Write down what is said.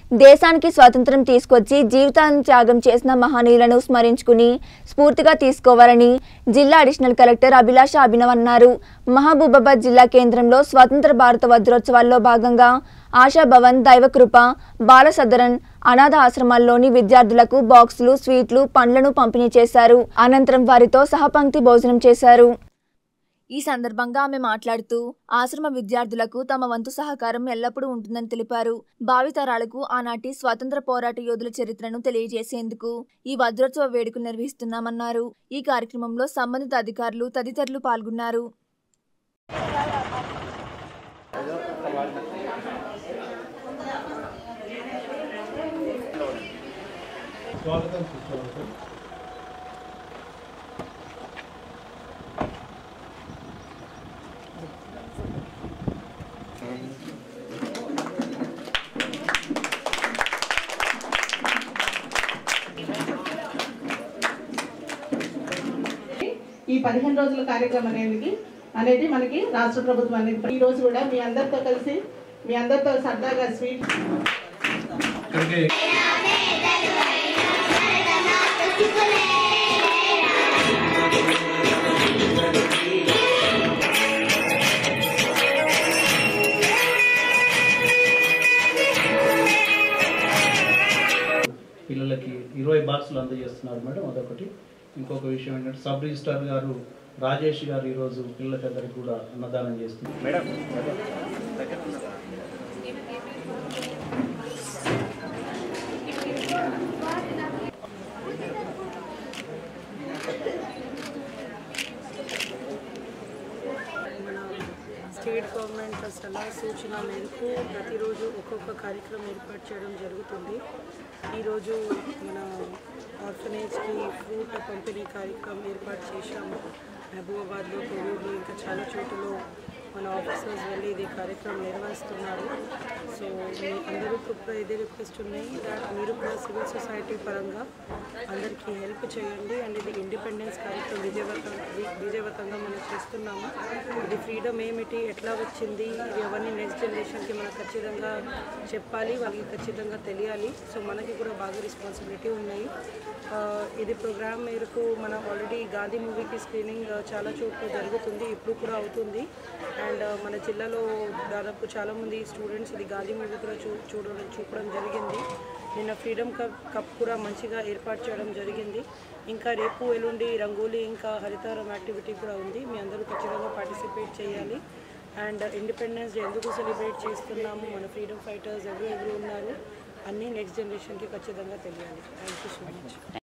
దేశానికి స్వాతంత్రం తీసుకొచ్చి జీవితాన్ని త్యాగం చేసిన మహనీయులను స్మరించుకుని స్ఫూర్తిగా తీసుకోవాలని జిల్లా అడిషనల్ కలెక్టర్ అభిలాష అభినవ్ అన్నారు మహబూబాబాద్ జిల్లా కేంద్రంలో స్వతంత్ర భారత వజ్రోత్సవాల్లో భాగంగా ఆశాభవన్ దైవకృప బాల సదరన్ అనాథ ఆశ్రమాల్లోని విద్యార్థులకు బాక్సులు స్వీట్లు పండ్లను పంపిణీ చేశారు అనంతరం వారితో సహపంక్తి భోజనం చేశారు ఈ సందర్భంగా ఆమె మాట్లాడుతూ ఆశ్రమ విద్యార్థులకు తమ వంతు సహకారం ఎల్లప్పుడూ ఉంటుందని తెలిపారు భావితరాలకు ఆనాటి స్వాతంత్ర పోరాట యోధుల చరిత్రను తెలియజేసేందుకు ఈ వజ్రోత్సవ వేడుకలు నిర్వహిస్తున్నామన్నారు ఈ కార్యక్రమంలో సంబంధిత అధికారులు తదితరులు పాల్గొన్నారు స్వాగతం సుస్వాగతం ఈ పదిహేను రోజుల కార్యక్రమం అనేది అనేది మనకి రాష్ట్ర ప్రభుత్వం అనేది ఈ రోజు కూడా మీ అందరితో కలిసి మీ అందరితో సరదాగా స్వీట్ ఇక్కడికి పిల్లలకి ఇరవై బాక్సులు అందజేస్తున్నారు మేడం అదొకటి ఇంకొక విషయం ఏంటంటే సబ్ రిజిస్ట్రార్ గారు రాజేష్ గారు ఈరోజు పిల్లలకందరికీ కూడా అన్నదానం చేస్తున్నారు మేడం మన స్టేట్ గవర్నమెంట్ సలహా సూచన మేరకు ప్రతిరోజు ఒక్కొక్క కార్యక్రమం ఏర్పాటు చేయడం జరుగుతుంది ఈరోజు మన ఆర్ఫనేజ్కి ఫ్రూట్ పంపిణీ కార్యక్రమం ఏర్పాటు చేశాము మహబూబాబాద్లో కొడూరులో ఇంకా చాలా చోట్లలో మన ఆఫీసర్స్ వెళ్ళి ఇది కార్యక్రమం నిర్వహిస్తున్నారు సో మీ అందరూ కూడా ఇదే రిక్వెస్ట్ ఉన్నాయి that మీరు కూడా సివిల్ సొసైటీ పరంగా అందరికీ హెల్ప్ చేయండి అండ్ ఇది ఇండిపెండెన్స్ కార్యక్రమం విజయవంతంగా విజయవంతంగా మనం చేస్తున్నాము ఇది ఫ్రీడమ్ ఏమిటి ఎట్లా వచ్చింది ఇది అవన్నీ నెక్స్ట్ జనరేషన్కి మనం ఖచ్చితంగా చెప్పాలి వాళ్ళకి ఖచ్చితంగా తెలియాలి సో మనకి కూడా బాగా రెస్పాన్సిబిలిటీ ఉన్నాయి ఆ, ఇది ప్రోగ్రామ్ మేరకు మన ఆల్రెడీ గాంధీ మూవీకి స్క్రీనింగ్ చాలా చోట్ల జరుగుతుంది ఇప్పుడు కూడా అవుతుంది అండ్ మన జిల్లాలో దాదాపు చాలామంది స్టూడెంట్స్ ఇది గాంధీ మూవీ కూడా చూ చూడడం చూపడం జరిగింది నిన్న ఫ్రీడమ్ కప్ కప్ కూడా మంచిగా ఏర్పాటు చేయడం జరిగింది ఇంకా రేపు ఎల్లుండి రంగోలీ ఇంకా హరితారం యాక్టివిటీ కూడా ఉంది మీ అందరూ ఖచ్చితంగా పార్టిసిపేట్ చేయాలి అండ్ ఇండిపెండెన్స్ డే ఎందుకు సెలబ్రేట్ చేస్తున్నాము మన ఫ్రీడమ్ ఫైటర్స్ ఎవరు ఎవరు ఉన్నారు అన్నీ నెక్స్ట్ జనరేషన్కి ఖచ్చితంగా తెలియాలి థ్యాంక్ యూ సో మచ్